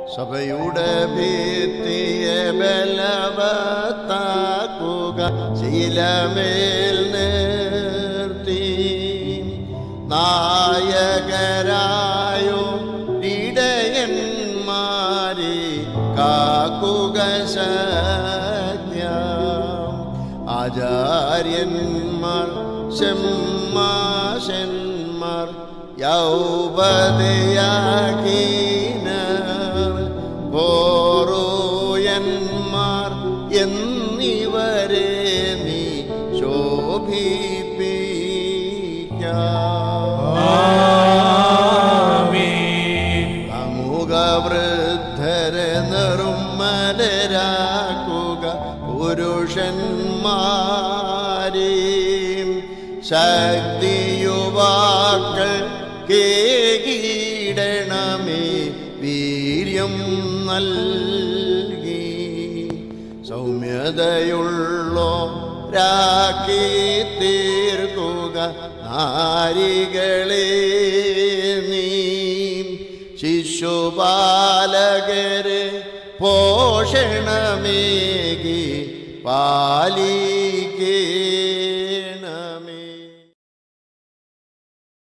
സഭയുടെ ഭിത്തിയെ ബലവത്താക്കുക ശീലമേൽ നിർത്തി നായകരായോ ഇടയന്മാരെ കാക്കുക സത്യം ആചാര്യന്മാർ ഷമ്മാശന്മാർ യൗപതയാകീനർ ഓറോയന്മാർ എന്നിവരെ നീ ശോഭിപ്പിക്കാം അമുഖവൃദ്ധരെ നിർമ്മലരാക്കുക പുരുഷന്മാരെയും ശക്തിയുവാക്കൾ കേകിടണമേ വീര്യം നൽകി സൗമ്യതയുള്ളോ രാക്കി തീർക്കുക നാരികളെ നീ ശിശുപാലകരെ പോഷണമേകി പാലിക്കേ